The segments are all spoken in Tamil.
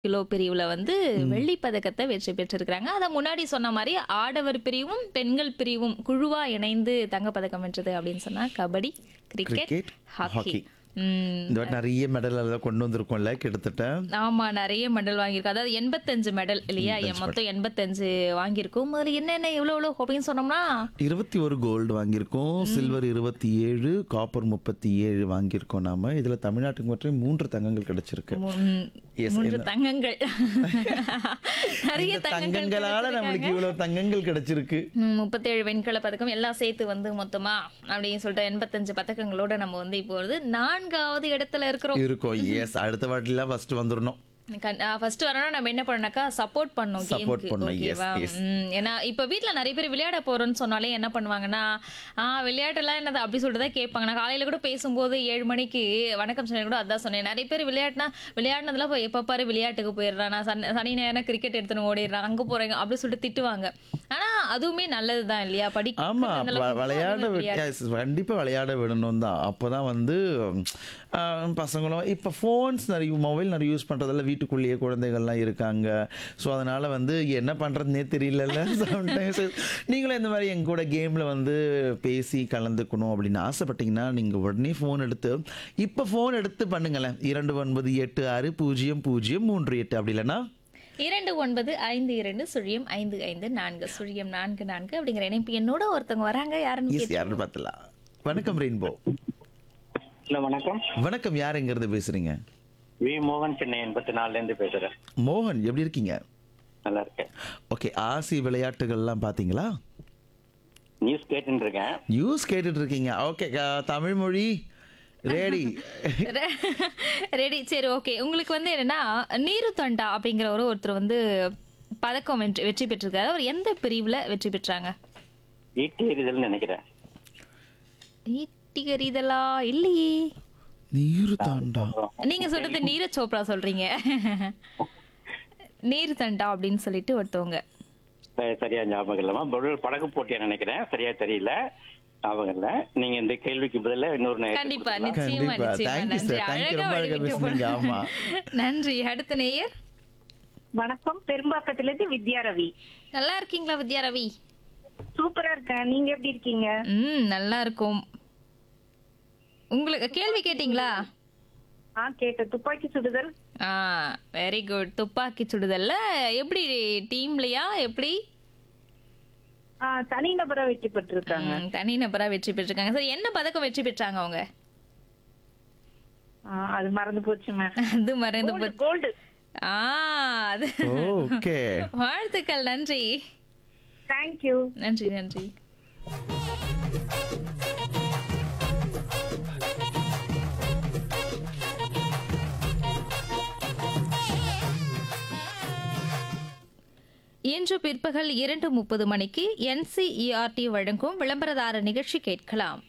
கிலோ பிரிவுல வந்து வெள்ளி பதக்கத்தை வெற்றி பெற்றிருக்கிறாங்க அத முன்னாடி சொன்ன மாதிரி ஆடவர் பிரிவும் பெண்கள் பிரிவும் குழுவா இணைந்து தங்கப் பதக்கம் வென்றது அப்படின்னு சொன்னா kabaddi cricket cricket hockey hockey ம், இந்த வாட்டி நிறைய மெடல் எல்லாம் கொண்டு வந்திருக்கோம்ல கிட்டத்தட்ட ஆமா நிறைய மெடல் வாங்கியிருக்கோம் அதாவது எண்பத்தஞ்சு மெடல் இல்லையா என் மொத்தம் எண்பத்தஞ்சு வாங்கியிருக்கோம் முதல்ல என்னென்ன எவ்வளவு எவ்வளவு அப்படின்னு சொன்னோம்னா இருபத்தி ஒரு கோல்டு வாங்கியிருக்கோம் சில்வர் இருபத்தி ஏழு காப்பர் முப்பத்தி ஏழு வாங்கியிருக்கோம் நாம இதுல தமிழ்நாட்டுக்கு மட்டும் மூன்று தங்கங்கள் கிடைச்சிருக்கு ம், Yes, மூன்று தங்கங்கள் நிறைய இந்த தங்கங்கள் தங்கங்களால நம்மளுக்கு இவ்வளவு தங்கங்கள் கிடைச்சிருக்கு ம், முப்பத்தேழு வெண்கல பதக்கம் எல்லாம் சேர்த்து வந்து மொத்தமா அப்படின்னு சொல்லிட்டு எண்பத்தஞ்சு பதக்கங்களோட நம்ம வந்து இப்போ வந்து நான்காவது இடத்துல இருக்கிறோம் இருக்கோம் எஸ் அடுத்த வாட்டிலாம் ஃபர்ஸ்ட் வந்துடணும் ஃபர்ஸ்ட் வரணும் நம்ம என்ன பண்ணனாக்கா சப்போர்ட் பண்ணோம் Support பண்ணணும், yes, ஓகேவா yes. ஏன்னா இப்ப வீட்ல நிறைய பேர் விளையாட போறோம்னு சொன்னாலே என்ன பண்ணுவாங்கன்னா ஆ விளையாட்டுலாம் என்னது அப்படி சொல்லிட்டு தான் கேட்பாங்க நான் காலையில கூட பேசும்போது ஏழு மணிக்கு வணக்கம் சொன்ன கூட அதான் சொன்னேன் நிறைய பேர் விளையாட்டுனா விளையாடினதுல போய் எப்ப பாரு விளையாட்டுக்கு போயிடுறான் நான் சனி சனி நேரம் கிரிக்கெட் எடுத்துன்னு ஓடிடுறான் அங்க போறேங்க அப்படி சொல்லிட்டு திட்டுவாங்க ஆனா அதுவுமே நல்லதுதான் இல்லையா படி ஆமா வ- விளையாட வி- yes, கண்டிப்பா விளையாட விடணும் தான் அப்போதான் வந்து ஆஹ், பசங்களும் இப்போ ஃபோன்ஸ் நிறைய மொபைல் நிறைய யூஸ் பண்றதால வீட்டுக்குள்ளேயே குழந்தைகள்லாம் இருக்காங்க ஸோ அதனால வந்து என்ன பண்றதுனே தெரியலல்ல சம்டைம்ஸ் நீங்களும் இந்த மாதிரி எங்க கூட கேம்ல வந்து பேசி கலந்துக்கணும் அப்படின்னு ஆசைப்பட்டீங்கன்னா நீங்க உடனே ஃபோன் எடுத்து இப்போ ஃபோன் எடுத்து பண்ணுங்களேன் இரண்டு ஒன்பது எட்டு ஆறு பூஜ்ஜியம் பூஜ்ஜியம் மூன்று எட்டு அப்படி இல்லைன்னா இரண்டு ஒன்பது ஐந்து இரண்டு சுழியம் ஐந்து ஐந்து நான்கு சுழியம் நான்கு நான்கு அப்படிங்கிற இணைப்பு என்னோட ஒருத்தவங்க வராங்க யாருன்னு எஸ் யாருன்னு பார்த்தலாம் வணக்கம் ரெயின்போ ஹலோ வணக்கம் வணக்கம் யார் எங்கிறது பேசுறீங்க வி மோகன் சென்னை எண்பத்தி நாலுல இருந்து பேசுறேன் மோகன் எப்படி இருக்கீங்க நல்லா இருக்கேன் ஓகே ஆசி விளையாட்டுகள்லாம் பார்த்தீங்களா நியூஸ் கேட்டுட்டு இருக்கேன் நியூஸ் கேட்டுட்டு இருக்கீங்க ஓகே தமிழ் மொழி ரெடி ரெடி சரி ஓகே உங்களுக்கு வந்து என்னன்னா நீரு தொண்டா அப்படிங்கிற ஒரு ஒருத்தர் வந்து பதக்கம் வெற்றி வெற்றி பெற்றிருக்காரு அவர் எந்த பிரிவுல வெற்றி பெற்றாங்க ஈட்டி எறிதல் நினைக்கிறேன் ஈட்டிகரிதலா இல்லையே நீரு தாண்டா நீங்க சொல்றது நீரஜ் சோப்ரா சொல்றீங்க நீர் தண்டா அப்படின்னு சொல்லிட்டு ஒருத்தவங்க சரி, சரியா ஞாபகம் இல்லமா பொருள் படகு போட்டியா நினைக்கிறேன் சரியா தெரியல ஞாபகம் இல்ல நீங்க இந்த கேள்விக்கு பதிலா இன்னொரு நேயருக்கு கண்டிப்பா கொடுக்கலாம். நிச்சயமா கண்டிப்பா. நிச்சயமா Thank you, sir. நன்றி Thank you. அழகா ரொம்ப அழகா வடிவமைக்க பேசுனீங்க. ஆமா. நன்றி அடுத்த நேயர் வணக்கம் பெரும்பாக்கத்திலிருந்து வித்யா ரவி நல்லா இருக்கீங்களா வித்யா ரவி சூப்பரா இருக்கேன் நீங்க எப்படி இருக்கீங்க ம் நல்லா இருக்கும் உங்களுக்கு கேள்வி கேட்டிங்களா ஆ கேட்ட துப்பாக்கி சுடுதல் ஆ வெரி குட் துப்பாக்கி சுடுதல்ல எப்படி டீம்லயா எப்படி ஆ, தனிநபரா வெற்றி பெற்றிருக்காங்க ம், தனிநபரா வெற்றி பெற்றிருக்காங்க சரி என்ன பதக்கம் வெற்றி பெற்றாங்க அவங்க ஆ, அது மறந்து போச்சு மேம் அது மறந்து போச்சு. கோல்டு ஆ அது ஓகே வாழ்த்துக்கள் நன்றி தேங்க்யூ நன்றி நன்றி இன்று பிற்பகல் இரண்டு முப்பது மணிக்கு என்சிஇஆர்டி வழங்கும் விளம்பரதார நிகழ்ச்சி கேட்கலாம்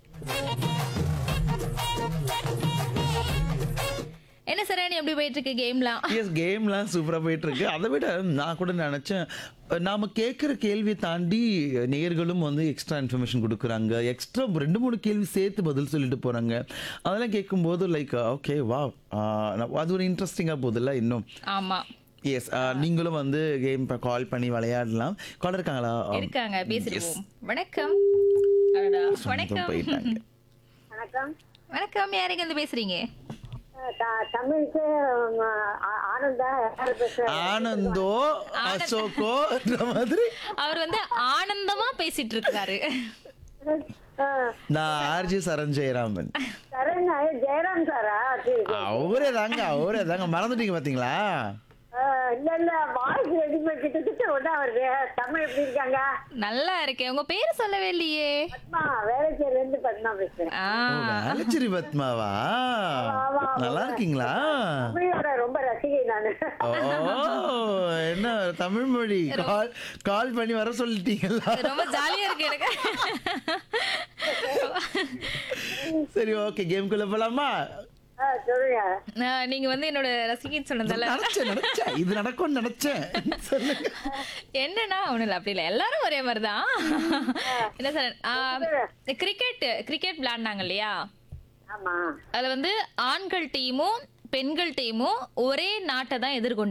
என்ன சரணி எப்படி போயிட்டு இருக்கு கேம்லாம் எஸ் கேம்லாம் சூப்பராக போயிட்டு இருக்கு அதை விட நான் கூட நினச்சேன் நாம கேட்குற கேள்வியை தாண்டி நேர்களும் வந்து எக்ஸ்ட்ரா இன்ஃபர்மேஷன் கொடுக்குறாங்க எக்ஸ்ட்ரா ரெண்டு மூணு கேள்வி சேர்த்து பதில் சொல்லிட்டு போகிறாங்க அதெல்லாம் கேட்கும்போது லைக் ஓகே வா அது ஒரு இன்ட்ரெஸ்டிங்காக போகுதுல்ல இன்னும் ஆமா எஸ் நீங்களும் வந்து கேம் கால் பண்ணி விளையாடலாம் கால் இருக்காங்களா இருக்காங்க பேசிடுவோம் வணக்கம் அடடா, சொந்தம் வணக்கம் போயிட்டாங்க வணக்கம் வணக்கம் யாருங்க இருந்து பேசுறீங்க த- தமிழுக்கு ம், ஆ- ஆனந்தா யாரு பேசுறா? ஆனந்தோ அசோகோன்ற மாதிரி அவர் வந்து ஆனந்தமா பேசிட்டு இருக்காரு ஆ, நான் ஆர்ஜி சரண் ஜெயராமன் சரண் ஐ- ஜெயராம் சாரா சரி, சரி. அவரே தாங்க அவரே தாங்க மறந்துட்டீங்க பாத்தீங்களா ஆ, இல்ல இல்ல வாய்ஸ் ரெடிமேட் கிட்டத்தட்ட ஒண்ணா வருது தமிழ் எப்படி இருக்காங்க நல்லா இருக்கேன் உங்க பேரு சொல்லவே இல்லையே பத்மா வேலைச்சேரில இருந்து பத்மா பேசுறேன் ஆ, வேலச்சேரி பத்மாவா ஆமா. நல்லா இருக்கீங்களா தமிழோட ரொம்ப ரசிகை நானு ஓ என்ன தமிழ் மொழி கால் கால் பண்ணி வர சொல்லிட்டீங்களா ரொம்ப ஜாலியா இருக்கு எனக்கு சரி ஓகே கேம்குள்ள போலாமா ஆ, சொல்லுங்க ஆ, நீங்க வந்து என்னோட ரசிகைன்னு சொன்னதால நினைச்சேன் நினைச்சேன் இது நடக்கும்னு நினைச்சேன் சொல்லுங்க என்னன்னா ஒண்ணும் இல்ல அப்படி இல்ல எல்லாரும் ஒரே மாதிரிதான் என்ன சார் கிரிக்கெட் கிரிக்கெட் விளையாடினாங்க இல்லையா ஆமா அதுல வந்து ஆண்கள் டீமும் பெண்கள் டீமும் ஒரே நாட்டை தான் எதிர்கொண்டாங்க